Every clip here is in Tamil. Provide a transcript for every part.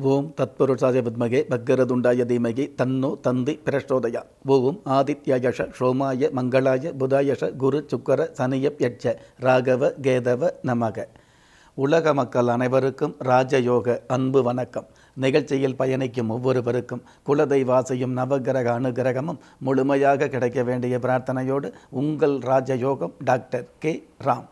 ஓம் தத்புருஷாய வித்மகே பக்கரதுண்டாய தீமகி தன்னோ தந்தி பிரச்சோதயா ஓம் ஆதித்யயஷ சோமாய மங்களாய புதாயஷ குரு சுக்கர சனியப் யட்ச ராகவ கேதவ நமக உலக மக்கள் அனைவருக்கும் ராஜயோக அன்பு வணக்கம் நிகழ்ச்சியில் பயணிக்கும் ஒவ்வொருவருக்கும் குலதெய்வாசையும் நவகிரக அனுகிரகமும் முழுமையாக கிடைக்க வேண்டிய பிரார்த்தனையோடு உங்கள் ராஜயோகம் டாக்டர் கே ராம்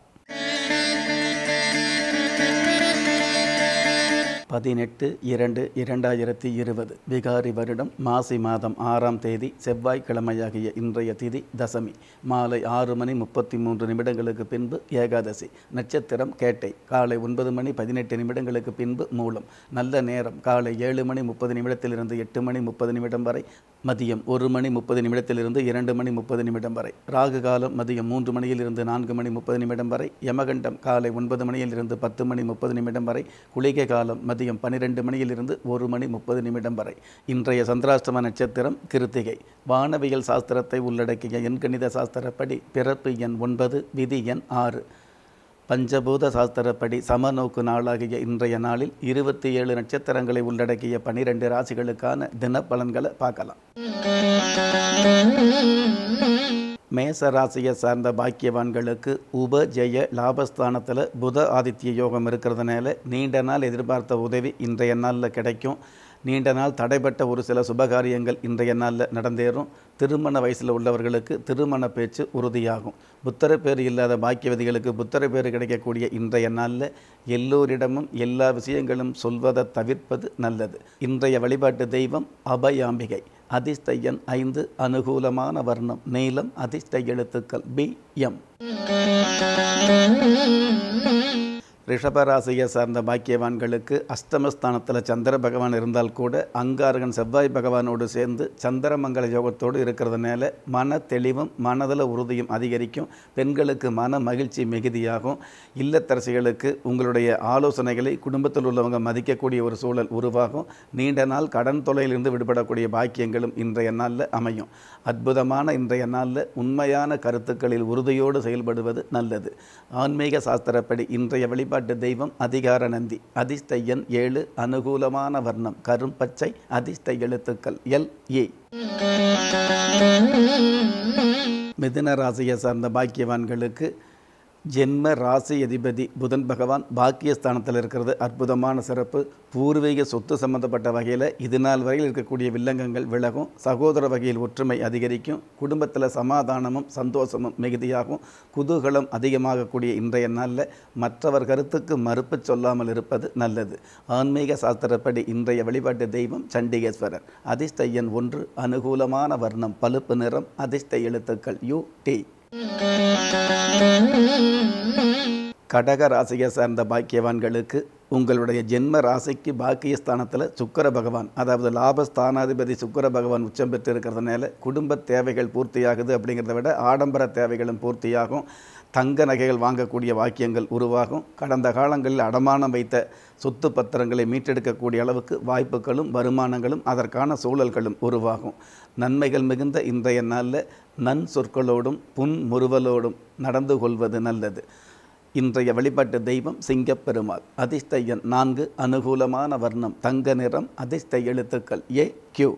பதினெட்டு இரண்டு இரண்டாயிரத்தி இருபது விகாரி வருடம் மாசி மாதம் ஆறாம் தேதி செவ்வாய்க்கிழமையாகிய இன்றைய திதி தசமி மாலை ஆறு மணி முப்பத்தி மூன்று நிமிடங்களுக்கு பின்பு ஏகாதசி நட்சத்திரம் கேட்டை காலை ஒன்பது மணி பதினெட்டு நிமிடங்களுக்கு பின்பு மூலம் நல்ல நேரம் காலை ஏழு மணி முப்பது நிமிடத்திலிருந்து எட்டு மணி முப்பது நிமிடம் வரை மதியம் ஒரு மணி முப்பது நிமிடத்திலிருந்து இரண்டு மணி முப்பது நிமிடம் வரை ராகு காலம் மதியம் மூன்று மணியிலிருந்து நான்கு மணி முப்பது நிமிடம் வரை யமகண்டம் காலை ஒன்பது மணியிலிருந்து பத்து மணி முப்பது நிமிடம் வரை குளிகை காலம் மதியம் பன்னிரெண்டு மணியிலிருந்து ஒரு மணி முப்பது நிமிடம் வரை இன்றைய சந்திராஷ்டம நட்சத்திரம் கிருத்திகை வானவியல் சாஸ்திரத்தை உள்ளடக்கிய எண்கணித சாஸ்திரப்படி பிறப்பு எண் ஒன்பது விதி எண் ஆறு பஞ்சபூத சாஸ்திரப்படி சமநோக்கு நாளாகிய இன்றைய நாளில் இருபத்தி ஏழு நட்சத்திரங்களை உள்ளடக்கிய பனிரெண்டு ராசிகளுக்கான தினப்பலன்களை பார்க்கலாம் மேச ராசியை சார்ந்த பாக்கியவான்களுக்கு உபஜெய லாபஸ்தானத்தில் புத ஆதித்ய யோகம் இருக்கிறதுனால நீண்ட நாள் எதிர்பார்த்த உதவி இன்றைய நாளில் கிடைக்கும் நீண்ட நாள் தடைப்பட்ட ஒரு சில சுபகாரியங்கள் இன்றைய நாளில் நடந்தேறும் திருமண வயசில் உள்ளவர்களுக்கு திருமண பேச்சு உறுதியாகும் புத்தர பேர் இல்லாத பாக்கியவதிகளுக்கு புத்தர பேர் கிடைக்கக்கூடிய இன்றைய நாளில் எல்லோரிடமும் எல்லா விஷயங்களும் சொல்வதை தவிர்ப்பது நல்லது இன்றைய வழிபாட்டு தெய்வம் அபயாம்பிகை அதிர்ஷ்ட எண் ஐந்து அனுகூலமான வர்ணம் நீளம் அதிர்ஷ்ட எழுத்துக்கள் பி எம் ரிஷபராசியை சார்ந்த பாக்கியவான்களுக்கு அஷ்டமஸ்தானத்தில் சந்திர பகவான் இருந்தால் கூட அங்காரகன் செவ்வாய் பகவானோடு சேர்ந்து சந்திரமங்கல யோகத்தோடு இருக்கிறதுனால மன தெளிவும் மனதில் உறுதியும் அதிகரிக்கும் பெண்களுக்கு மன மகிழ்ச்சி மிகுதியாகும் இல்லத்தரசிகளுக்கு உங்களுடைய ஆலோசனைகளை குடும்பத்தில் உள்ளவங்க மதிக்கக்கூடிய ஒரு சூழல் உருவாகும் நீண்ட நாள் கடன் தொலையிலிருந்து விடுபடக்கூடிய பாக்கியங்களும் இன்றைய நாளில் அமையும் அற்புதமான இன்றைய நாளில் உண்மையான கருத்துக்களில் உறுதியோடு செயல்படுவது நல்லது ஆன்மீக சாஸ்திரப்படி இன்றைய வழிபாட்டு தெய்வம் அதிகார நந்தி அதிர்ஷ்ட எண் ஏழு அனுகூலமான வர்ணம் கரும்பச்சை அதிர்ஷ்ட எழுத்துக்கள் எல் ஏ மிதுன ராசியை சார்ந்த பாக்கியவான்களுக்கு ஜென்ம ராசி அதிபதி புதன் பகவான் பாக்கியஸ்தானத்தில் இருக்கிறது அற்புதமான சிறப்பு பூர்வீக சொத்து சம்பந்தப்பட்ட வகையில் இது நாள் வரையில் இருக்கக்கூடிய வில்லங்கங்கள் விலகும் சகோதர வகையில் ஒற்றுமை அதிகரிக்கும் குடும்பத்தில் சமாதானமும் சந்தோஷமும் மிகுதியாகும் குதூகலம் அதிகமாகக்கூடிய இன்றைய நாளில் மற்றவர் கருத்துக்கு மறுப்பு சொல்லாமல் இருப்பது நல்லது ஆன்மீக சாஸ்திரப்படி இன்றைய வழிபாட்டு தெய்வம் சண்டிகேஸ்வரர் அதிர்ஷ்ட எண் ஒன்று அனுகூலமான வர்ணம் பழுப்பு நிறம் அதிர்ஷ்ட எழுத்துக்கள் யூ டி கடக ராசியை சார்ந்த பாக்கியவான்களுக்கு உங்களுடைய ஜென்ம ராசிக்கு பாக்கியஸ்தானத்தில் சுக்கர பகவான் அதாவது லாபஸ்தானாதிபதி சுக்கர பகவான் உச்சம் பெற்று இருக்கிறதுனால குடும்ப தேவைகள் பூர்த்தியாகுது அப்படிங்கிறத விட ஆடம்பர தேவைகளும் பூர்த்தியாகும் தங்க நகைகள் வாங்கக்கூடிய வாக்கியங்கள் உருவாகும் கடந்த காலங்களில் அடமானம் வைத்த சொத்து பத்திரங்களை மீட்டெடுக்கக்கூடிய அளவுக்கு வாய்ப்புகளும் வருமானங்களும் அதற்கான சூழல்களும் உருவாகும் நன்மைகள் மிகுந்த இன்றைய நாளில் நன் சொற்களோடும் புன் முறுவலோடும் நடந்து கொள்வது நல்லது இன்றைய வழிபாட்டு தெய்வம் சிங்கப்பெருமாள் அதிர்ஷ்ட எண் நான்கு அனுகூலமான வர்ணம் தங்க நிறம் அதிர்ஷ்ட எழுத்துக்கள் ஏ கியூ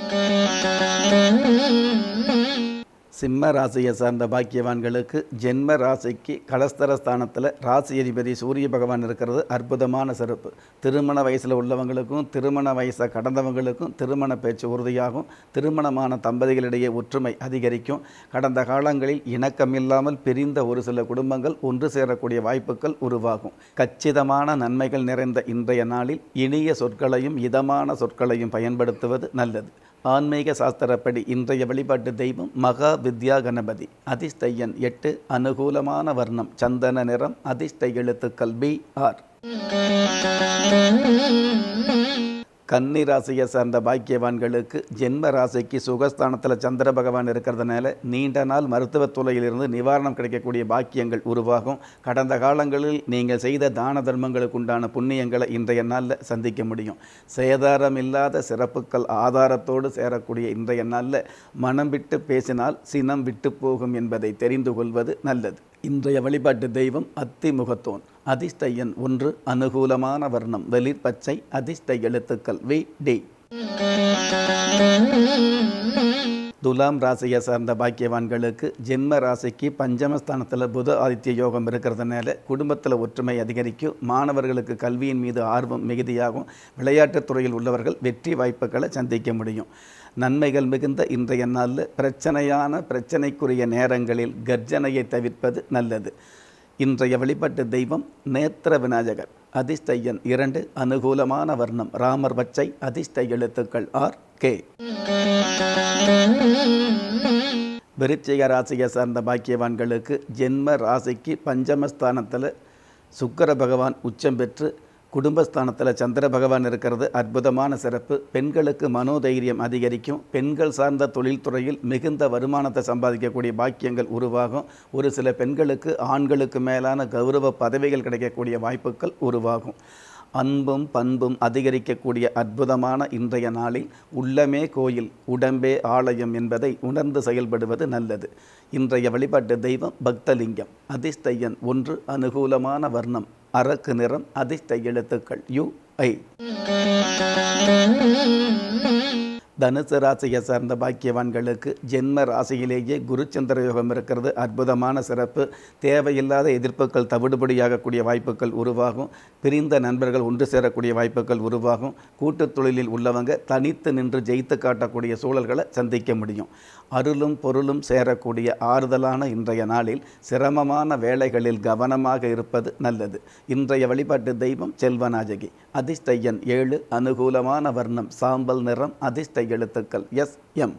சிம்ம ராசியை சார்ந்த பாக்கியவான்களுக்கு ஜென்ம ராசிக்கு கலஸ்தர ஸ்தானத்தில் ராசி அதிபதி சூரிய பகவான் இருக்கிறது அற்புதமான சிறப்பு திருமண வயசில் உள்ளவங்களுக்கும் திருமண வயசை கடந்தவங்களுக்கும் திருமண பேச்சு உறுதியாகும் திருமணமான தம்பதிகளிடையே ஒற்றுமை அதிகரிக்கும் கடந்த காலங்களில் இணக்கமில்லாமல் பிரிந்த ஒரு சில குடும்பங்கள் ஒன்று சேரக்கூடிய வாய்ப்புகள் உருவாகும் கச்சிதமான நன்மைகள் நிறைந்த இன்றைய நாளில் இனிய சொற்களையும் இதமான சொற்களையும் பயன்படுத்துவது நல்லது ஆன்மீக சாஸ்திரப்படி இன்றைய வழிபாட்டு தெய்வம் மகா வித்யா கணபதி அதிர்ஷ்ட எண் எட்டு அனுகூலமான வர்ணம் சந்தன நிறம் அதிர்ஷ்ட எழுத்துக்கள் பி ஆர் கன்னி ராசியை சார்ந்த பாக்கியவான்களுக்கு ஜென்ம ராசிக்கு சுகஸ்தானத்தில் சந்திர பகவான் இருக்கிறதுனால நீண்ட நாள் மருத்துவத் துறையிலிருந்து நிவாரணம் கிடைக்கக்கூடிய பாக்கியங்கள் உருவாகும் கடந்த காலங்களில் நீங்கள் செய்த தான தர்மங்களுக்கு உண்டான புண்ணியங்களை இன்றைய நாளில் சந்திக்க முடியும் சேதாரம் இல்லாத சிறப்புகள் ஆதாரத்தோடு சேரக்கூடிய இன்றைய நாளில் மனம் விட்டு பேசினால் சினம் விட்டு போகும் என்பதை தெரிந்து கொள்வது நல்லது இன்றைய வழிபாட்டு தெய்வம் அத்திமுகத்தோன் அதிர்ஷ்ட எண் ஒன்று அனுகூலமான வர்ணம் வெளிர் பச்சை அதிர்ஷ்ட எழுத்துக்கள் வி டி துலாம் ராசியை சார்ந்த பாக்கியவான்களுக்கு ஜென்ம ராசிக்கு பஞ்சமஸ்தானத்தில் புத ஆதித்ய யோகம் இருக்கிறதுனால குடும்பத்தில் ஒற்றுமை அதிகரிக்கும் மாணவர்களுக்கு கல்வியின் மீது ஆர்வம் மிகுதியாகும் விளையாட்டுத் துறையில் உள்ளவர்கள் வெற்றி வாய்ப்புகளை சந்திக்க முடியும் நன்மைகள் மிகுந்த இன்றைய நாளில் பிரச்சனையான பிரச்சனைக்குரிய நேரங்களில் கர்ஜனையை தவிர்ப்பது நல்லது இன்றைய வழிபாட்டு தெய்வம் நேத்திர விநாயகர் அதிர்ஷ்ட எண் இரண்டு அனுகூலமான வர்ணம் ராமர் பச்சை அதிர்ஷ்ட எழுத்துக்கள் ஆர் கே விருச்சிக ராசியை சார்ந்த பாக்கியவான்களுக்கு ஜென்ம ராசிக்கு பஞ்சமஸ்தானத்தில் சுக்கர பகவான் உச்சம் பெற்று குடும்பஸ்தானத்தில் சந்திர பகவான் இருக்கிறது அற்புதமான சிறப்பு பெண்களுக்கு மனோதைரியம் அதிகரிக்கும் பெண்கள் சார்ந்த தொழில்துறையில் மிகுந்த வருமானத்தை சம்பாதிக்கக்கூடிய பாக்கியங்கள் உருவாகும் ஒரு சில பெண்களுக்கு ஆண்களுக்கு மேலான கௌரவ பதவிகள் கிடைக்கக்கூடிய வாய்ப்புகள் உருவாகும் அன்பும் பண்பும் அதிகரிக்கக்கூடிய அற்புதமான இன்றைய நாளில் உள்ளமே கோயில் உடம்பே ஆலயம் என்பதை உணர்ந்து செயல்படுவது நல்லது இன்றைய வழிபாட்டு தெய்வம் பக்தலிங்கம் அதிர்ஷ்ட எண் ஒன்று அனுகூலமான வர்ணம் அரக்கு நிறம் அதிர்ஷ்ட எழுத்துக்கள் யு ஐ தனுசு ராசியை சார்ந்த பாக்கியவான்களுக்கு ஜென்ம ராசியிலேயே குருச்சந்திர யோகம் இருக்கிறது அற்புதமான சிறப்பு தேவையில்லாத எதிர்ப்புகள் தவிடுபடியாகக்கூடிய வாய்ப்புகள் உருவாகும் பிரிந்த நண்பர்கள் ஒன்று சேரக்கூடிய வாய்ப்புகள் உருவாகும் கூட்டுத் தொழிலில் உள்ளவங்க தனித்து நின்று ஜெயித்து காட்டக்கூடிய சூழல்களை சந்திக்க முடியும் அருளும் பொருளும் சேரக்கூடிய ஆறுதலான இன்றைய நாளில் சிரமமான வேலைகளில் கவனமாக இருப்பது நல்லது இன்றைய வழிபாட்டு தெய்வம் செல்வநாயகி அதிர்ஷ்ட எண் ஏழு அனுகூலமான வர்ணம் சாம்பல் நிறம் அதிர்ஷ்ட எழுத்துக்கள் எஸ் எம்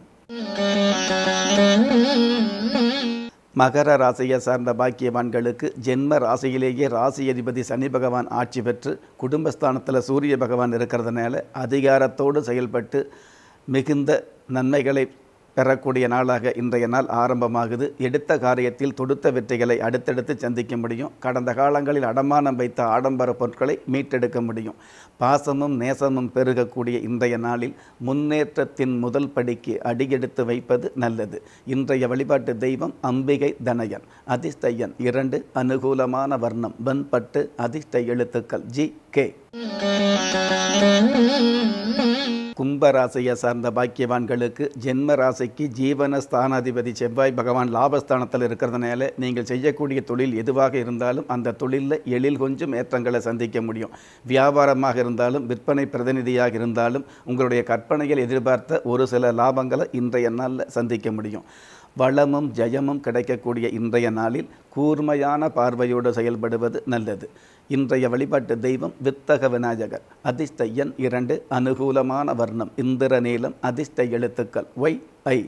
மகர ராசியை சார்ந்த பாக்கியவான்களுக்கு ஜென்ம ராசியிலேயே ராசி அதிபதி சனி பகவான் ஆட்சி பெற்று குடும்பஸ்தானத்தில் சூரிய பகவான் இருக்கிறதுனால அதிகாரத்தோடு செயல்பட்டு மிகுந்த நன்மைகளை பெறக்கூடிய நாளாக இன்றைய நாள் ஆரம்பமாகுது எடுத்த காரியத்தில் தொடுத்த வெற்றிகளை அடுத்தடுத்து சந்திக்க முடியும் கடந்த காலங்களில் அடமானம் வைத்த ஆடம்பர பொருட்களை மீட்டெடுக்க முடியும் பாசமும் நேசமும் பெருகக்கூடிய இன்றைய நாளில் முன்னேற்றத்தின் முதல் படிக்கு அடியெடுத்து வைப்பது நல்லது இன்றைய வழிபாட்டு தெய்வம் அம்பிகை தனயன் அதிர்ஷ்ட எண் இரண்டு அனுகூலமான வர்ணம் பன்பட்டு அதிர்ஷ்ட எழுத்துக்கள் ஜி கே கும்பராசியை சார்ந்த பாக்கியவான்களுக்கு ஜென்ம ராசிக்கு ஜீவன ஸ்தானாதிபதி செவ்வாய் பகவான் லாபஸ்தானத்தில் இருக்கிறதுனால நீங்கள் செய்யக்கூடிய தொழில் எதுவாக இருந்தாலும் அந்த தொழிலில் எழில் கொஞ்சம் ஏற்றங்களை சந்திக்க முடியும் வியாபாரமாக இருந்தாலும் விற்பனை பிரதிநிதியாக இருந்தாலும் உங்களுடைய கற்பனையில் எதிர்பார்த்த ஒரு சில லாபங்களை இன்றைய நாளில் சந்திக்க முடியும் வளமும் ஜெயமும் கிடைக்கக்கூடிய இன்றைய நாளில் கூர்மையான பார்வையோடு செயல்படுவது நல்லது இன்றைய வழிபாட்டு தெய்வம் வித்தக விநாயகர் அதிர்ஷ்ட எண் இரண்டு அனுகூலமான வர்ணம் இந்திர நீலம் அதிர்ஷ்ட எழுத்துக்கள் ஒய் ஐ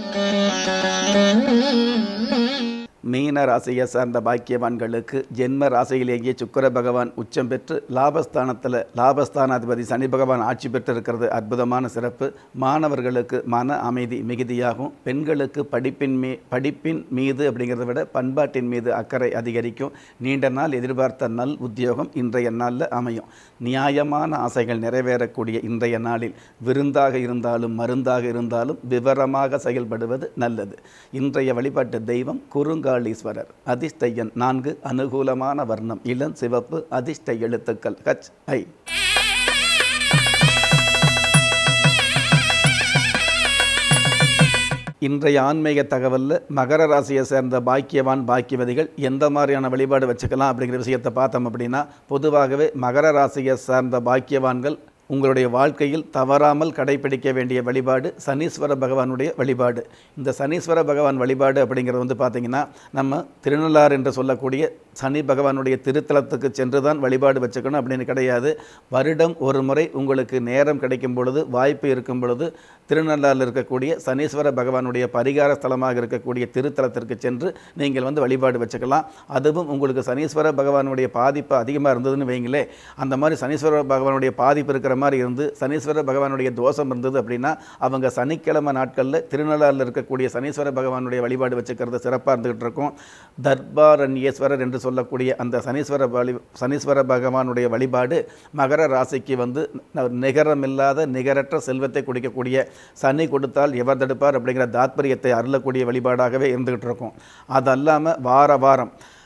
மீன ராசியை சார்ந்த பாக்கியவான்களுக்கு ஜென்ம ராசியிலேயே சுக்கர பகவான் உச்சம் பெற்று லாபஸ்தானத்தில் லாபஸ்தானாதிபதி சனி பகவான் ஆட்சி பெற்றிருக்கிறது அற்புதமான சிறப்பு மாணவர்களுக்கு மன அமைதி மிகுதியாகும் பெண்களுக்கு படிப்பின் மீ படிப்பின் மீது அப்படிங்கிறத விட பண்பாட்டின் மீது அக்கறை அதிகரிக்கும் நீண்ட நாள் எதிர்பார்த்த நல் உத்தியோகம் இன்றைய நாளில் அமையும் நியாயமான ஆசைகள் நிறைவேறக்கூடிய இன்றைய நாளில் விருந்தாக இருந்தாலும் மருந்தாக இருந்தாலும் விவரமாக செயல்படுவது நல்லது இன்றைய வழிபாட்டு தெய்வம் குறுங்காளீஸ்வரர் அதிர்ஷ்ட எண் நான்கு அனுகூலமான வர்ணம் இளம் சிவப்பு அதிர்ஷ்ட எழுத்துக்கள் ஹச் ஐ இன்றைய ஆன்மீக தகவலில் மகர ராசியை சேர்ந்த பாக்கியவான் பாக்கியவதிகள் எந்த மாதிரியான வழிபாடு வச்சுக்கலாம் அப்படிங்கிற விஷயத்தை பார்த்தோம் அப்படின்னா பொதுவாகவே மகர ராசியை சார்ந்த பாக்கியவான்கள் உங்களுடைய வாழ்க்கையில் தவறாமல் கடைபிடிக்க வேண்டிய வழிபாடு சனீஸ்வர பகவானுடைய வழிபாடு இந்த சனீஸ்வர பகவான் வழிபாடு அப்படிங்கிறது வந்து பார்த்திங்கன்னா நம்ம திருநள்ளாறு என்று சொல்லக்கூடிய சனி பகவானுடைய திருத்தலத்துக்கு சென்று தான் வழிபாடு வச்சுக்கணும் அப்படின்னு கிடையாது வருடம் ஒரு முறை உங்களுக்கு நேரம் கிடைக்கும் பொழுது வாய்ப்பு இருக்கும் பொழுது திருநள்ளாறில் இருக்கக்கூடிய சனீஸ்வர பகவானுடைய பரிகார ஸ்தலமாக இருக்கக்கூடிய திருத்தலத்திற்கு சென்று நீங்கள் வந்து வழிபாடு வச்சுக்கலாம் அதுவும் உங்களுக்கு சனீஸ்வர பகவானுடைய பாதிப்பு அதிகமாக இருந்ததுன்னு வைங்களே அந்த மாதிரி சனீஸ்வர பகவானுடைய பாதிப்பு இருக்கிற மாதிரி இருந்து சனீஸ்வர பகவானுடைய தோஷம் இருந்தது அப்படின்னா அவங்க சனிக்கிழமை நாட்களில் திருநள்ளாறில் இருக்கக்கூடிய சனீஸ்வர பகவானுடைய வழிபாடு வச்சுக்கிறது சிறப்பாக இருந்துகிட்டு இருக்கும் தர்பாரண்யேஸ்வரர் என்று சொல்லக்கூடிய அந்த சனீஸ்வர வழி சனீஸ்வர பகவானுடைய வழிபாடு மகர ராசிக்கு வந்து ந- நிகரமில்லாத நிகரற்ற செல்வத்தை கொடுக்கக்கூடிய சனி கொடுத்தால் எவர் தடுப்பார் அப்படிங்கிற தாத்பரியத்தை அருளக்கூடிய வழிபாடாகவே இருந்துகிட்டு இருக்கும் அது அல்லாமல் வார வாரம்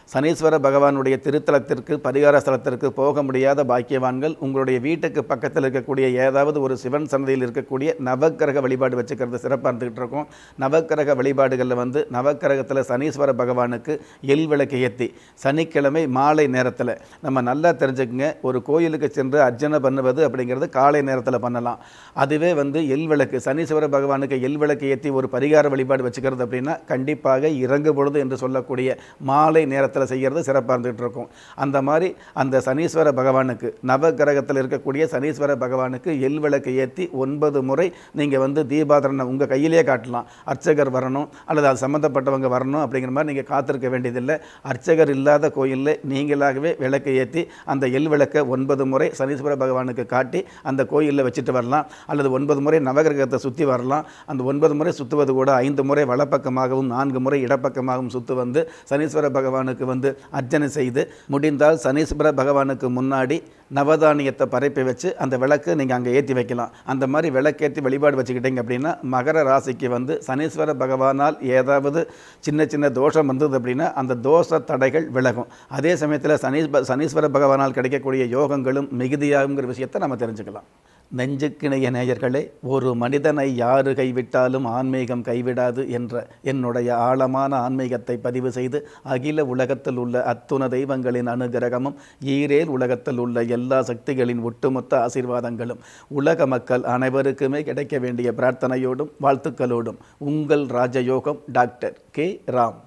சனீஸ்வர பகவானுடைய திருத்தலத்திற்கு பரிகார ஸ்தலத்திற்கு போக முடியாத பாக்கியவான்கள் உங்களுடைய வீட்டுக்கு பக்கத்தில் இருக்கக்கூடிய ஏதாவது ஒரு சிவன் சன்னதியில் இருக்கக்கூடிய நவக்கிரக வழிபாடு வச்சுக்கிறது சிறப்பாக இருந்துகிட்டு இருக்கும் நவக்கிரக வழிபாடுகளில் வந்து நவக்கிரகத்தில் சனீஸ்வர பகவானுக்கு எல் விளக்கு ஏற்றி சனிக்கிழமை மாலை நேரத்தில் நம்ம நல்லா தெரிஞ்சுக்கங்க ஒரு கோயிலுக்கு சென்று அர்ச்சனை பண்ணுவது அப்படிங்கிறது காலை நேரத்தில் பண்ணலாம் அதுவே வந்து எல் விளக்கு சனீஸ்வர பகவானுக்கு எல் விளக்கு ஏற்றி ஒரு பரிகார வழிபாடு வச்சுக்கிறது அப்படின்னா கண்டிப்பாக இறங்கு பொழுது என்று சொல்லக்கூடிய மாலை நேரத்தில் செய்கிறது சிறப்பாக இருந்துகிட்டு இருக்கும் அந்த மாதிரி அந்த சனீஸ்வர பகவானுக்கு நவ கிரகத்தில் இருக்கக்கூடிய சனீஸ்வர பகவானுக்கு எல் விளக்கு ஏற்றி ஒன்பது முறை நீங்கள் வந்து தீபாதரனை உங்கள் கையிலேயே காட்டலாம் அர்ச்சகர் வரணும் அல்லது அது சம்மந்தப்பட்டவங்க வரணும் அப்படிங்கிற மாதிரி நீங்கள் காத்திருக்க வேண்டியதில்லை அர்ச்சகர் இல்லாத கோயிலில் நீங்களாகவே விளக்கு ஏற்றி அந்த எல் விளக்கை ஒன்பது முறை சனீஸ்வர பகவானுக்கு காட்டி அந்த கோயிலில் வச்சுட்டு வரலாம் அல்லது ஒன்பது முறை நவகிரகத்தை சுற்றி வரலாம் அந்த ஒன்பது முறை சுற்றுவது கூட ஐந்து முறை வலப்பக்கமாகவும் நான்கு முறை இடப்பக்கமாகவும் சுற்று வந்து சனீஸ்வர பகவானுக்கு வந்து அர்ச்சனை செய்து முடிந்தால் சனீஸ்வர பகவானுக்கு முன்னாடி நவதானியத்தை பரப்பி வச்சு அந்த விளக்கு நீங்கள் அங்கே ஏற்றி வைக்கலாம் அந்த மாதிரி விளக்கேற்றி வழிபாடு வச்சுக்கிட்டீங்க அப்படின்னா மகர ராசிக்கு வந்து சனீஸ்வர பகவானால் ஏதாவது சின்ன சின்ன தோஷம் வந்தது அப்படின்னா அந்த தோஷ தடைகள் விலகும் அதே சமயத்தில் சனீஸ்வ சனீஸ்வர பகவானால் கிடைக்கக்கூடிய யோகங்களும் மிகுதியாகுங்கிற விஷயத்தை நம்ம தெரிஞ்சுக்கலாம் நெஞ்சுக்கிணைய நேயர்களே ஒரு மனிதனை யாரு கைவிட்டாலும் ஆன்மீகம் கைவிடாது என்ற என்னுடைய ஆழமான ஆன்மீகத்தை பதிவு செய்து அகில உலகத்தில் உள்ள அத்துண தெய்வங்களின் அனுகிரகமும் ஈரேல் உலகத்தில் உள்ள எல்லா சக்திகளின் ஒட்டுமொத்த ஆசீர்வாதங்களும் உலக மக்கள் அனைவருக்குமே கிடைக்க வேண்டிய பிரார்த்தனையோடும் வாழ்த்துக்களோடும் உங்கள் ராஜயோகம் டாக்டர் கே ராம்